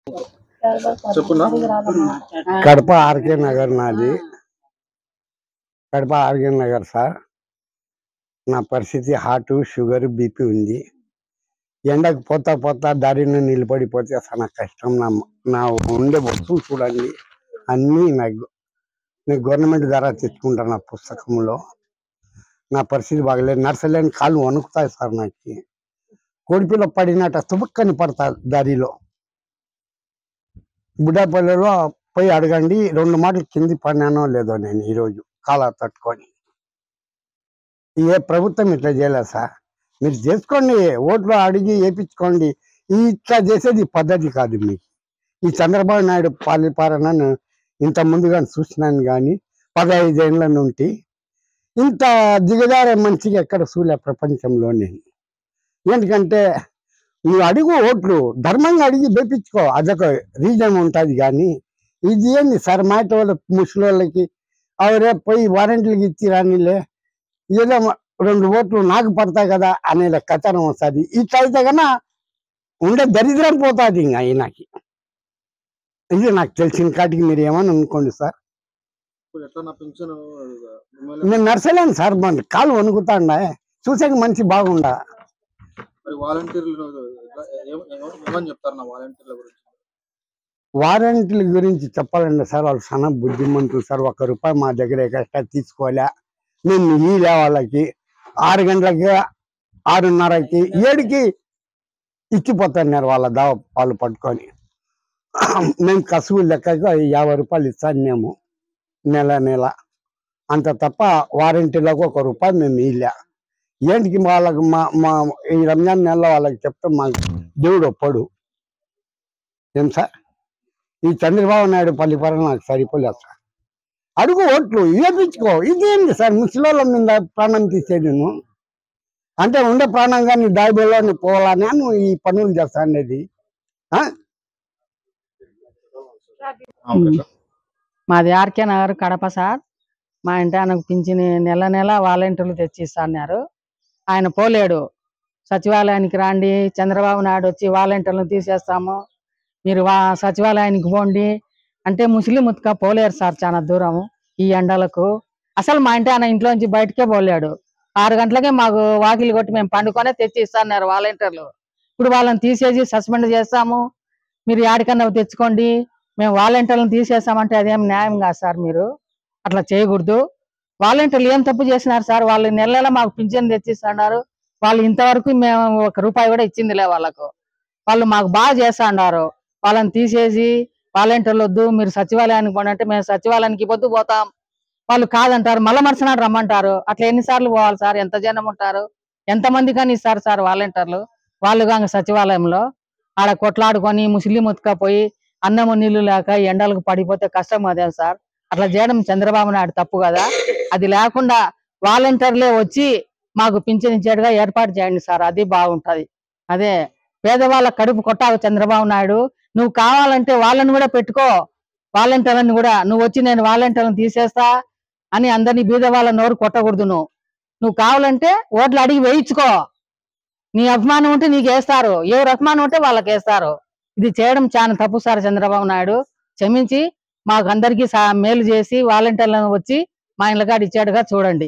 చెప్పున్నా Kadapa RK Nagar నాది Kadapa RK Nagar sir నా పరిస్థితి హార్ట్ షుగర్ బీపీ ఉంది ఎండకు పోతా పోతా దారిని నిలబడిపోతే చాలా కష్టం నా నా ఉండే వస్తువులు చూడండి అన్నీ నాకు నేను గవర్నమెంట్ ద్వారా తెచ్చుకుంటాను నా పుస్తకంలో నా పరిస్థితి బాగలేదు నర్సలేని కాళ్ళు వణుకుతాయి సార్ నాకు కోడిపిల్ల పడినట్టు తుబక్కని పడతా దారిలో బుడ్డాపల్లిలో పోయి అడగండి రెండు మాటలు కింది పడినానో లేదో నేను ఈరోజు కాల తట్టుకొని ఏ ప్రభుత్వం ఇట్లా చేయలేదు సార్ మీరు చేసుకోండి ఓట్లు అడిగి వేయించుకోండి ఈ ఇట్లా చేసేది పద్ధతి కాదు మీకు ఈ చంద్రబాబు నాయుడు పాలిపాలనను ఇంత ముందుగా చూసినాను కానీ పదహైదు ఏళ్ళ నుండి ఇంత దిగజారే మంచిగా ఎక్కడ చూలే ప్రపంచంలోనే ఎందుకంటే నువ్వు అడుగు ఓట్లు ధర్మంగా అడిగి వేపించుకో అదొక రీజన్ ఉంటుంది కానీ ఇది ఏంది సార్ మాట వాళ్ళ ముసలోళ్ళకి అవరే పోయి వారంటీలకు ఇచ్చి రానిలే ఏదో మ- రెండు ఓట్లు నాకు పడతాయి కదా అనే కథనం వస్తుంది ఇట్లా అయితే కన్నా ఉండే దరిద్రం పోతుంది ఇంకా ఈయనకి ఇది నాకు తెలిసిన కాటికి మీరు ఏమని అనుకోండి సార్ ఇప్పుడు ఎట్లా నా పింఛన్ నేను నర్సలేను సార్ మన కాలు వణుకుతాండా చూసాక మంచి బాగుండా మరి వాలంటీర్లు ఎట్లా- ఏమ- ఏమ- ఏమని చెప్తారు నా వాలంటీర్ల గురించి వారంటీల గురించి చెప్పాలంటే సార్ వాళ్ళు చాలా బుద్ధిమంతులు సార్ ఒక్క రూపాయి మా దగ్గర ఎక్స్ట్రా తీసుకోలే మేము ఈలే వాళ్ళకి ఆరు గంటలకి ఆరున్నరకి ఏడుకి ఇచ్చిపోతున్నారు వాళ్ళ దా వాళ్ళు పట్టుకొని మేము కసువు లెక్కగా యాభై రూపాయలు ఇస్తాను మేము నెల నెల అంత తప్ప వారంటీలకు ఒక రూపాయి మేము ఇలే ఏంటికి వాళ్ళకి మా మా ఈ రంజాన్ నెలలో వాళ్ళకి చెప్తే మాకు దేవుడు ఒప్పడు ఏం సార్ ఈ చంద్రబాబు నాయుడు పల్లిపరం నాకు సరిపోలేదు సార్ అడుగు ఓట్లు వేపించుకో ఇదేంటి సార్ ముసలోళ్ళ మీద ప్రాణం తీసేది నువ్వు అంటే ఉండే ప్రాణంగా నీ దాయిబోలో నీ పోవాలని నువ్వు ఈ పనులు చేస్తా అనేది ఆ? మాది ఆర్కే నగర్ కడప సార్ మా ఇంటి ఆయనకు పింఛని నెల నెల వాలంటీర్లు తెచ్చి ఇస్తున్నారు ఆయన పోలేడు సచివాలయానికి రండి చంద్రబాబు నాయుడు వచ్చి వాలంటీర్లను తీసేస్తాము మీరు వా సచివాలయానికి పోండి అంటే ముస్లిం ముత్క పోలేరు సార్ చాలా దూరం ఈ ఎండలకు అసలు మా ఇంటి ఆయన ఇంట్లోంచి బయటకే పోలేడు ఆరు గంటలకే మాకు వాకిలి కొట్టి మేము పండుకొనే తెచ్చి ఇస్తున్నారు వాలంటీర్లు ఇప్పుడు వాళ్ళని తీసేసి సస్పెండ్ చేస్తాము మీరు యాడికన్నా తెచ్చుకోండి మేము వాలంటీర్లను తీసేసామంటే అదేం న్యాయం కాదు సార్ మీరు అట్లా చేయకూడదు వాలంటీర్లు ఏం తప్పు చేసినారు సార్ వాళ్ళు నెల నెల మాకు పింఛన్ తెచ్చిస్తున్నారు వాళ్ళు ఇంతవరకు మేము ఒక రూపాయి కూడా ఇచ్చిందిలే వాళ్ళకు వాళ్ళు మాకు బాగా చేస్తున్నారు వాళ్ళని తీసేసి వాలంటీర్లు వద్దు మీరు సచివాలయానికి పోండి అంటే మేము సచివాలయానికి పొద్దు పోతాం వాళ్ళు కాదంటారు మళ్ళా మరుసనాడు రమ్మంటారు అట్లా ఎన్నిసార్లు పోవాలి సార్ ఎంత జనం ఉంటారు ఎంత మంది కానీ ఇస్తారు సార్ వాలంటీర్లు వాళ్ళు కాక సచివాలయంలో ఆడ కొట్లాడుకొని ముస్లిం ఉతకపోయి అన్నము నీళ్లు లేక ఎండలకు పడిపోతే కష్టం అదే సార్ అట్లా చేయడం చంద్రబాబు నాయుడు తప్పు కదా అది లేకుండా వాలంటీర్లే వచ్చి మాకు పింఛన్ ఇచ్చేట్టుగా ఏర్పాటు చేయండి సార్ అది బాగుంటది అదే పేదవాళ్ళ కడుపు కొట్టావు చంద్రబాబు నాయుడు నువ్వు కావాలంటే వాళ్ళని కూడా పెట్టుకో వాలంటీర్లను కూడా నువ్వు వచ్చి నేను వాలంటీర్లను తీసేస్తా అని అందరినీ బీద వాళ్ళ నోరు కొట్టకూడదు నువ్వు నువ్వు కావాలంటే ఓట్లు అడిగి వేయించుకో నీ అభిమానం ఉంటే నీకు వేస్తారు ఎవరు అభిమానం ఉంటే వాళ్ళకి వేస్తారు ఇది చేయడం చాలా తప్పు సార్ చంద్రబాబు నాయుడు క్షమించి మాకు అందరికీ సా- మేలు చేసి వాలంటీర్లను వచ్చి మా ఇళ్ళ కాడ ఇచ్చాడుగా చూడండి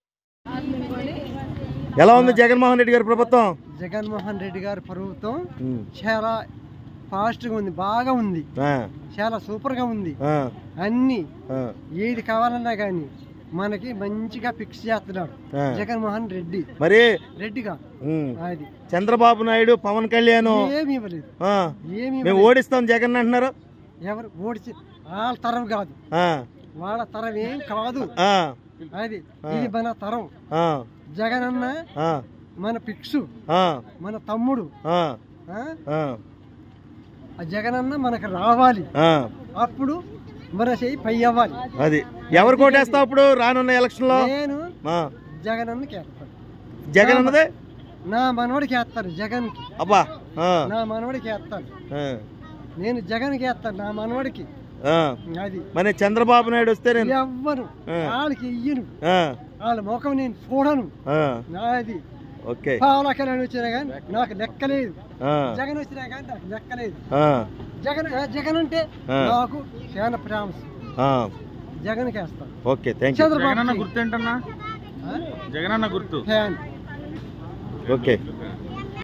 ఎలా ఉంది జగన్మోహన్ రెడ్డి గారి ప్రభుత్వం జగన్మోహన్ రెడ్డి గారి ప్రభుత్వం చాలా ఫాస్ట్ గా ఉంది బాగా ఉంది ఆ, చాలా సూపర్ గా ఉంది ఆ, అన్ని ఆ, ఏది కావాలన్నా గానీ మనకి మంచిగా ఫిక్స్ చేస్తున్నాడు ఆ. జగన్మోహన్ రెడ్డి మరి రెడ్డిగా ఉమ్, అది చంద్రబాబు నాయుడు పవన్ కళ్యాణ్ ఏమి ఇవ్వలేదు ఆ, ఏమి మేము ఇవ్వలేదు. ఓడిస్తాం జగన్ అంటున్నారు ఎవరు ఓడిచి వాళ్ళ తరం కాదు ఆ, వాళ్ళ తరం ఏం కాదు ఆ, అది ఆ. ఇది మన తరం ఆ, జగన్ అన్న ఆ, మన పిక్సు ఆ, మన తమ్ముడు ఆ, ఆ? ఆ, ఆ జగన్ అన్న మనకు రావాలి ఆ. అప్పుడు మన చెయ్యి పై అవ్వాలి అది ఎవరు కోటేస్తావు ఇప్పుడు రానున్న ఎలక్షన్ లో నేను ఆ, జగన్ అన్నకి వేస్తాను జగన్ అన్నదే నా మనవడికి వేస్తాను జగన్ కి అబ్బా ఆ, నా మనవడికి వేస్తాను ఆ, నేను జగన్ కి వేస్తాను నా మనవడికి ఆ. అది మరి చంద్రబాబు నాయుడు వస్తే నేను ఎవ్వను ఆ. వాళ్ళకి ఇయ్యను ఆ, వాళ్ళ ముఖం నేను చూడను ఆ, నాది ఓకే పావుల కళ్యాణ్ వచ్చినా కానీ నాకు లెక్కలేదు ఆ, జగన్ వచ్చినా కానీ నాకు లెక్కలేదు ఆ, జగన్ జగన్ అంటే ఆ. నాకు చాలా ప్రేమ ఆ. జగన్ వేస్తాను ఓకే థ్యాంక్ యూ చంద్రబాబు గుర్తు ఏంటన్నా జగనన్న గుర్తు ఫ్యాన్ ఓకే